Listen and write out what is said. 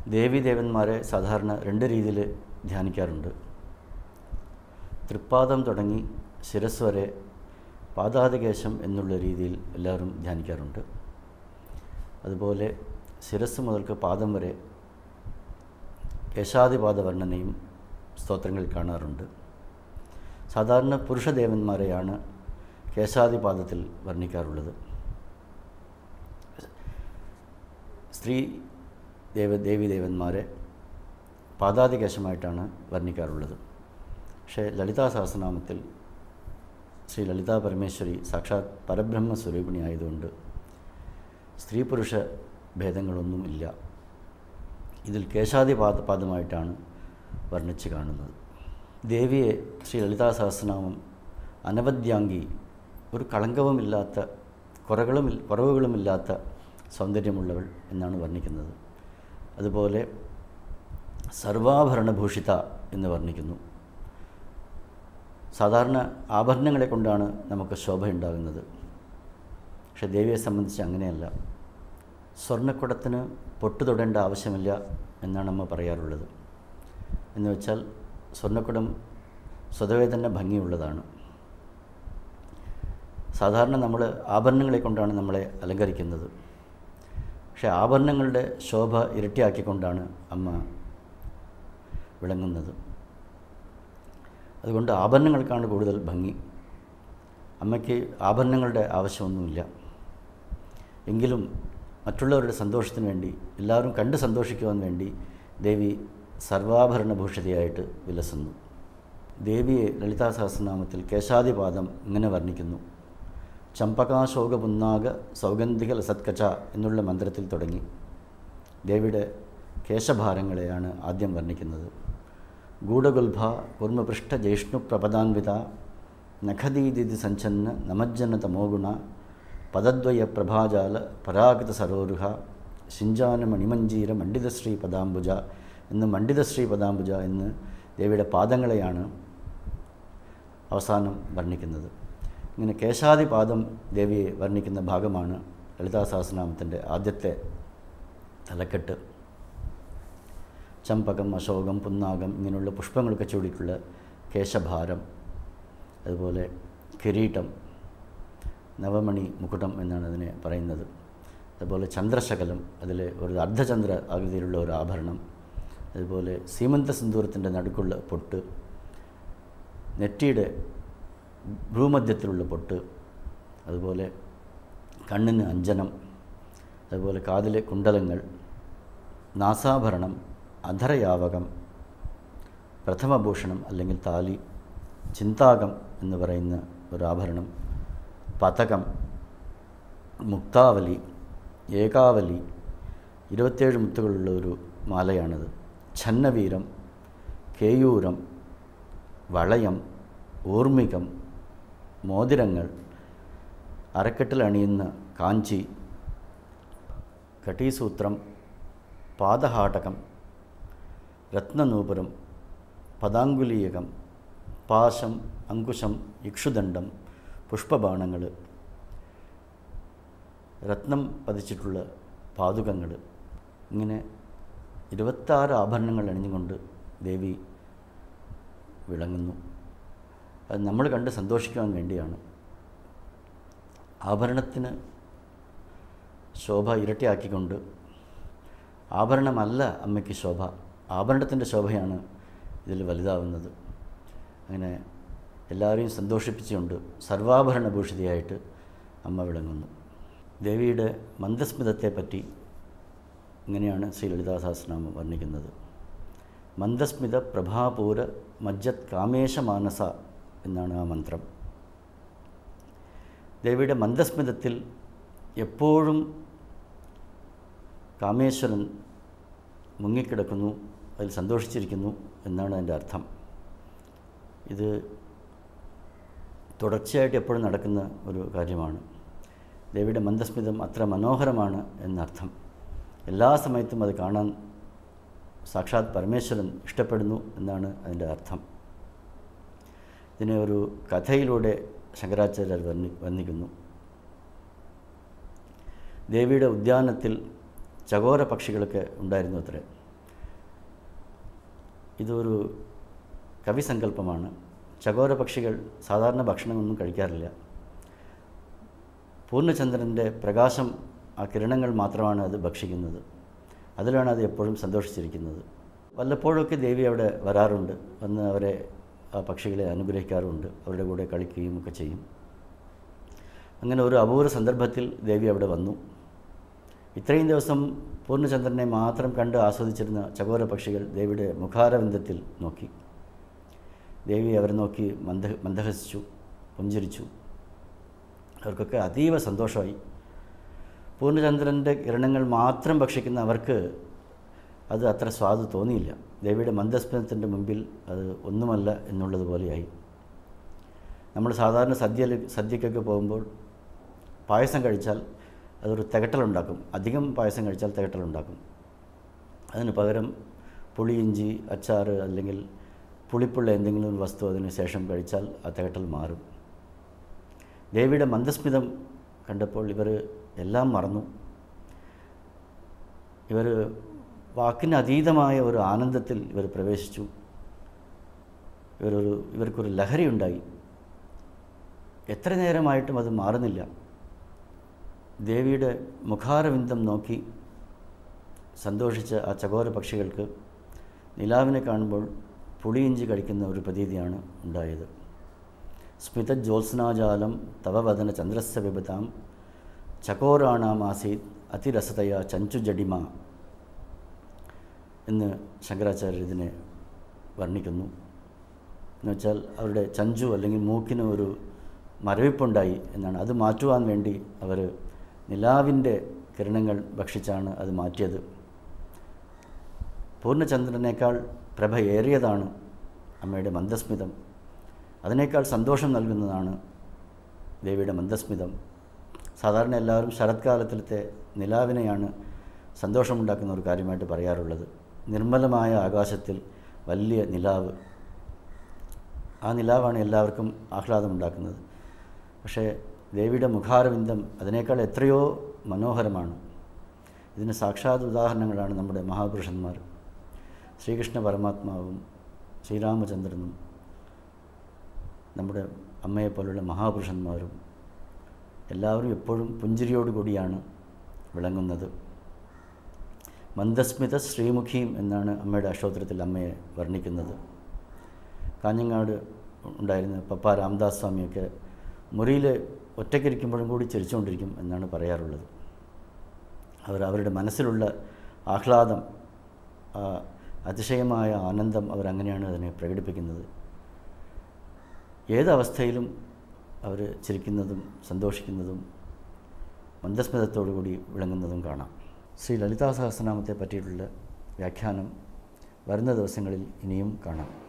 ദേവീദേവന്മാരെ സാധാരണ രണ്ട് രീതിയിൽ ധ്യാനിക്കാറുണ്ട് തൃപ്പാദം തുടങ്ങി ശിരസ് വരെ പാതാതികേശം എന്നുള്ള രീതിയിൽ എല്ലാവരും ധ്യാനിക്കാറുണ്ട് അതുപോലെ ശിരസ് മുതൽക്ക് പാദം വരെ കേശാദിപാദ വർണ്ണനയും സ്തോത്രങ്ങളിൽ കാണാറുണ്ട് സാധാരണ പുരുഷദേവന്മാരെയാണ് കേശാദിപാദത്തിൽ വർണ്ണിക്കാറുള്ളത് സ്ത്രീ ദേവ ദേവീദേവന്മാരെ പാദാതികേശമായിട്ടാണ് വർണ്ണിക്കാറുള്ളത് പക്ഷേ ലളിതാ സഹസ്രനാമത്തിൽ ശ്രീ ലളിതാ പരമേശ്വരി സാക്ഷാത് പരബ്രഹ്മ സ്വരൂപിണി ആയതുകൊണ്ട് സ്ത്രീ പുരുഷ ഭേദങ്ങളൊന്നും ഇല്ല ഇതിൽ കേശാദിപാദ പാദമായിട്ടാണ് വർണ്ണിച്ച് കാണുന്നത് ദേവിയെ ശ്രീ ലളിതാ സഹസ്രനാമം അനവദ്യാംഗി ഒരു കളങ്കവുമില്ലാത്ത കുറകളും കുറവുകളുമില്ലാത്ത സൗന്ദര്യമുള്ളവൾ എന്നാണ് വർണ്ണിക്കുന്നത് അതുപോലെ സർവാഭരണഭൂഷിത എന്ന് വർണ്ണിക്കുന്നു സാധാരണ ആഭരണങ്ങളെ കൊണ്ടാണ് നമുക്ക് ശോഭ ഉണ്ടാകുന്നത് പക്ഷെ ദേവിയെ സംബന്ധിച്ച് അങ്ങനെയല്ല സ്വർണ്ണക്കുടത്തിന് പൊട്ടു തൊടേണ്ട ആവശ്യമില്ല എന്നാണ് നമ്മൾ പറയാറുള്ളത് എന്ന് വെച്ചാൽ സ്വർണ്ണക്കുടം സ്വതവേ തന്നെ ഭംഗിയുള്ളതാണ് സാധാരണ നമ്മൾ ആഭരണങ്ങളെ കൊണ്ടാണ് നമ്മളെ അലങ്കരിക്കുന്നത് പക്ഷേ ആഭരണങ്ങളുടെ ശോഭ ഇരട്ടിയാക്കിക്കൊണ്ടാണ് അമ്മ വിളങ്ങുന്നത് അതുകൊണ്ട് ആഭരണങ്ങൾക്കാണ് കൂടുതൽ ഭംഗി അമ്മയ്ക്ക് ആഭരണങ്ങളുടെ ആവശ്യമൊന്നുമില്ല എങ്കിലും മറ്റുള്ളവരുടെ സന്തോഷത്തിന് വേണ്ടി എല്ലാവരും കണ്ട് സന്തോഷിക്കുവാൻ വേണ്ടി ദേവി സർവാഭരണഭൂഷിതയായിട്ട് വിലസുന്നു ദേവിയെ ലളിതാ സഹസ്രനാമത്തിൽ കേശാദിപാദം ഇങ്ങനെ വർണ്ണിക്കുന്നു ചമ്പകാശോക പുന്നാഗ സൗഗന്ധിക ലസത്കച എന്നുള്ള മന്ത്രത്തിൽ തുടങ്ങി ദേവിയുടെ കേശഭാരങ്ങളെയാണ് ആദ്യം വർണ്ണിക്കുന്നത് ഗൂഢഗുൽഭ കുർമ്മപൃഷ്ഠ ജൈഷ്ണു പ്രപദാൻവിത നഖദീദിതി സഞ്ചന്ന നമജ്ജന തമോഗുണ പദദ്വയ പ്രഭാജാല പരാഗത സരോരുഹ ശിഞ്ചാന മണിമഞ്ജീര മണ്ഡിതശ്രീ പദാംബുജ എന്ന് മണ്ഡിതശ്രീ പദാംബുജ എന്ന് ദേവിയുടെ പാദങ്ങളെയാണ് അവസാനം വർണ്ണിക്കുന്നത് ഇങ്ങനെ കേശാദിപാദം ദേവിയെ വർണ്ണിക്കുന്ന ഭാഗമാണ് ലളിതാ സഹസ്രനാമത്തിൻ്റെ ആദ്യത്തെ തലക്കെട്ട് ചമ്പകം അശോകം പുന്നാകം ഇങ്ങനെയുള്ള പുഷ്പങ്ങളൊക്കെ ചൂടിയിട്ടുള്ള കേശഭാരം അതുപോലെ കിരീടം നവമണി മുകുടം എന്നാണ് അതിനെ പറയുന്നത് അതുപോലെ ചന്ദ്രശകലം അതിൽ ഒരു അർദ്ധചന്ദ്ര ആകൃതിയിലുള്ള ഒരു ആഭരണം അതുപോലെ സീമന്ത സിന്ദൂരത്തിൻ്റെ നടുക്കുള്ള പൊട്ട് നെറ്റിയുടെ ഭ്രൂമധ്യത്തിലുള്ള പൊട്ട് അതുപോലെ കണ്ണിന് അഞ്ജനം അതുപോലെ കാതിലെ കുണ്ടലങ്ങൾ നാസാഭരണം അധരയാവകം പ്രഥമഭൂഷണം അല്ലെങ്കിൽ താലി ചിന്താകം എന്ന് പറയുന്ന ഒരു ആഭരണം പതകം മുക്താവലി ഏകാവലി ഇരുപത്തേഴ് മുത്തുകളുള്ള ഒരു മാലയാണിത് ഛന്നവീരം കേയൂരം വളയം ഓർമ്മികം മോതിരങ്ങൾ അരക്കെട്ടിൽ അണിയുന്ന കാഞ്ചി കടീസൂത്രം പാദഹാടകം രത്നനൂപുരം പദാങ്കുലീയകം പാശം അങ്കുശം ഇക്ഷുദണ്ഡം പുഷ്പബാണങ്ങൾ രത്നം പതിച്ചിട്ടുള്ള പാതുകങ്ങൾ ഇങ്ങനെ ഇരുപത്താറ് ആഭരണങ്ങൾ അണിഞ്ഞുകൊണ്ട് ദേവി വിളങ്ങുന്നു അത് നമ്മൾ കണ്ട് സന്തോഷിക്കുവാൻ വേണ്ടിയാണ് ആഭരണത്തിന് ശോഭ ഇരട്ടിയാക്കിക്കൊണ്ട് ആഭരണമല്ല അമ്മയ്ക്ക് ശോഭ ആഭരണത്തിൻ്റെ ശോഭയാണ് ഇതിൽ വലുതാവുന്നത് അങ്ങനെ എല്ലാവരെയും സന്തോഷിപ്പിച്ചുകൊണ്ട് സർവാഭരണഭൂഷിതയായിട്ട് അമ്മ വിളങ്ങുന്നു ദേവിയുടെ മന്ദസ്മിതത്തെപ്പറ്റി ഇങ്ങനെയാണ് ശ്രീ ലളിതാ സഹസ്രനാമം വർണ്ണിക്കുന്നത് മന്ദസ്മിത പ്രഭാപൂര മജ്ജത് കാമേശമാനസ എന്നാണ് ആ മന്ത്രം ദേവിയുടെ മന്ദസ്മിതത്തിൽ എപ്പോഴും കാമേശ്വരൻ മുങ്ങിക്കിടക്കുന്നു അതിൽ സന്തോഷിച്ചിരിക്കുന്നു എന്നാണ് അതിൻ്റെ അർത്ഥം ഇത് തുടർച്ചയായിട്ട് എപ്പോഴും നടക്കുന്ന ഒരു കാര്യമാണ് ദേവിയുടെ മന്ദസ്മിതം അത്ര മനോഹരമാണ് എന്നർത്ഥം എല്ലാ സമയത്തും അത് കാണാൻ സാക്ഷാത് പരമേശ്വരൻ ഇഷ്ടപ്പെടുന്നു എന്നാണ് അതിൻ്റെ അർത്ഥം ഇതിനെ ഒരു കഥയിലൂടെ ശങ്കരാചാര്യർ വർണ്ണി വർണ്ണിക്കുന്നു ദേവിയുടെ ഉദ്യാനത്തിൽ ചകോര പക്ഷികളൊക്കെ ഉണ്ടായിരുന്നു അത്രേ ഇതൊരു കവിസങ്കല്പമാണ് ചകോര പക്ഷികൾ സാധാരണ ഭക്ഷണമൊന്നും കഴിക്കാറില്ല പൂർണ്ണചന്ദ്രൻ്റെ പ്രകാശം ആ കിരണങ്ങൾ മാത്രമാണ് അത് ഭക്ഷിക്കുന്നത് അതിലാണ് അത് എപ്പോഴും സന്തോഷിച്ചിരിക്കുന്നത് വല്ലപ്പോഴൊക്കെ ദേവി അവിടെ വരാറുണ്ട് വന്ന് അവരെ ആ പക്ഷികളെ അനുഗ്രഹിക്കാറുണ്ട് അവരുടെ കൂടെ കളിക്കുകയും ഒക്കെ ചെയ്യും അങ്ങനെ ഒരു അപൂർവ സന്ദർഭത്തിൽ ദേവി അവിടെ വന്നു ഇത്രയും ദിവസം പൂർണ്ണചന്ദ്രനെ മാത്രം കണ്ട് ആസ്വദിച്ചിരുന്ന ചകോര പക്ഷികൾ ദേവിയുടെ മുഖാരവിന്ദത്തിൽ നോക്കി ദേവി അവരെ നോക്കി മന്ദ മന്ദഹസിച്ചു പുഞ്ചിരിച്ചു അവർക്കൊക്കെ അതീവ സന്തോഷമായി പൂർണ്ണചന്ദ്രൻ്റെ കിരണങ്ങൾ മാത്രം ഭക്ഷിക്കുന്ന അവർക്ക് അത് അത്ര സ്വാദ് തോന്നിയില്ല ദേവിയുടെ മന്ദസ്മിതത്തിൻ്റെ മുമ്പിൽ അത് ഒന്നുമല്ല എന്നുള്ളതുപോലെയായി നമ്മൾ സാധാരണ സദ്യ സദ്യക്കൊക്കെ പോകുമ്പോൾ പായസം കഴിച്ചാൽ അതൊരു തികട്ടലുണ്ടാക്കും അധികം പായസം കഴിച്ചാൽ തികട്ടലുണ്ടാക്കും അതിന് പകരം പുളിയിഞ്ചി അച്ചാർ അല്ലെങ്കിൽ പുളിപ്പുള്ള എന്തെങ്കിലും ഒരു വസ്തു അതിന് ശേഷം കഴിച്ചാൽ ആ തികട്ടൽ മാറും ദേവിയുടെ മന്ദസ്മിതം കണ്ടപ്പോൾ ഇവർ എല്ലാം മറന്നു ഇവർ വാക്കിന് അതീതമായ ഒരു ആനന്ദത്തിൽ ഇവർ പ്രവേശിച്ചു ഇവരൊരു ഇവർക്കൊരു ലഹരി ഉണ്ടായി എത്ര നേരമായിട്ടും അത് മാറുന്നില്ല ദേവിയുടെ മുഖാരവിന്ദം നോക്കി സന്തോഷിച്ച ആ ചകോര പക്ഷികൾക്ക് നിലാവിനെ കാണുമ്പോൾ പുളിയിഞ്ചി കഴിക്കുന്ന ഒരു പ്രതീതിയാണ് ഉണ്ടായത് സ്മിത ജ്യോത്സ്നാജാലം തവ വദന ചന്ദ്രസ്യ വിപതാം ചകോരാണാമാസീത് അതിരസതയ ചഞ്ചു ജഡിമ എന്ന് ശങ്കരാചാര്യർ ഇതിനെ വർണ്ണിക്കുന്നു എന്നുവെച്ചാൽ അവരുടെ ചഞ്ചു അല്ലെങ്കിൽ മൂക്കിന് ഒരു മരവിപ്പുണ്ടായി എന്നാണ് അത് മാറ്റുവാൻ വേണ്ടി അവർ നിലാവിൻ്റെ കിരണങ്ങൾ ഭക്ഷിച്ചാണ് അത് മാറ്റിയത് പൂർണ്ണചന്ദ്രനേക്കാൾ പ്രഭ ഏറിയതാണ് അമ്മയുടെ മന്ദസ്മിതം അതിനേക്കാൾ സന്തോഷം നൽകുന്നതാണ് ദേവിയുടെ മന്ദസ്മിതം സാധാരണ എല്ലാവരും ശരത്കാലത്തിലത്തെ നിലാവിനെയാണ് സന്തോഷമുണ്ടാക്കുന്ന ഒരു കാര്യമായിട്ട് പറയാറുള്ളത് നിർമ്മലമായ ആകാശത്തിൽ വലിയ നിലാവ് ആ നിലാവാണ് എല്ലാവർക്കും ആഹ്ലാദമുണ്ടാക്കുന്നത് പക്ഷേ ദേവിയുടെ മുഖാരവിന്ദം അതിനേക്കാൾ എത്രയോ മനോഹരമാണ് ഇതിന് സാക്ഷാത് ഉദാഹരണങ്ങളാണ് നമ്മുടെ മഹാപുരുഷന്മാർ ശ്രീകൃഷ്ണ പരമാത്മാവും ശ്രീരാമചന്ദ്രനും നമ്മുടെ അമ്മയെപ്പോലുള്ള മഹാപുരുഷന്മാരും എല്ലാവരും എപ്പോഴും പുഞ്ചിരിയോടുകൂടിയാണ് വിളങ്ങുന്നത് മന്ദസ്മിത ശ്രീമുഖിയും എന്നാണ് അമ്മയുടെ അഷ്ടോത്തരത്തിൽ അമ്മയെ വർണ്ണിക്കുന്നത് കാഞ്ഞങ്ങാട് ഉണ്ടായിരുന്ന പപ്പ രാംദാസ് സ്വാമിയൊക്കെ മുറിയിൽ ഒറ്റയ്ക്കിരിക്കുമ്പോഴും കൂടി ചിരിച്ചുകൊണ്ടിരിക്കും എന്നാണ് പറയാറുള്ളത് അവർ അവരുടെ മനസ്സിലുള്ള ആഹ്ലാദം ആ അതിശയമായ ആനന്ദം അവരങ്ങനെയാണ് അതിനെ പ്രകടിപ്പിക്കുന്നത് ഏതവസ്ഥയിലും അവർ ചിരിക്കുന്നതും സന്തോഷിക്കുന്നതും മന്ദസ്മിതത്തോടു കൂടി വിളങ്ങുന്നതും കാണാം ശ്രീ ലളിതാ സഹസ്രനാമത്തെ പറ്റിയിട്ടുള്ള വ്യാഖ്യാനം വരുന്ന ദിവസങ്ങളിൽ ഇനിയും കാണാം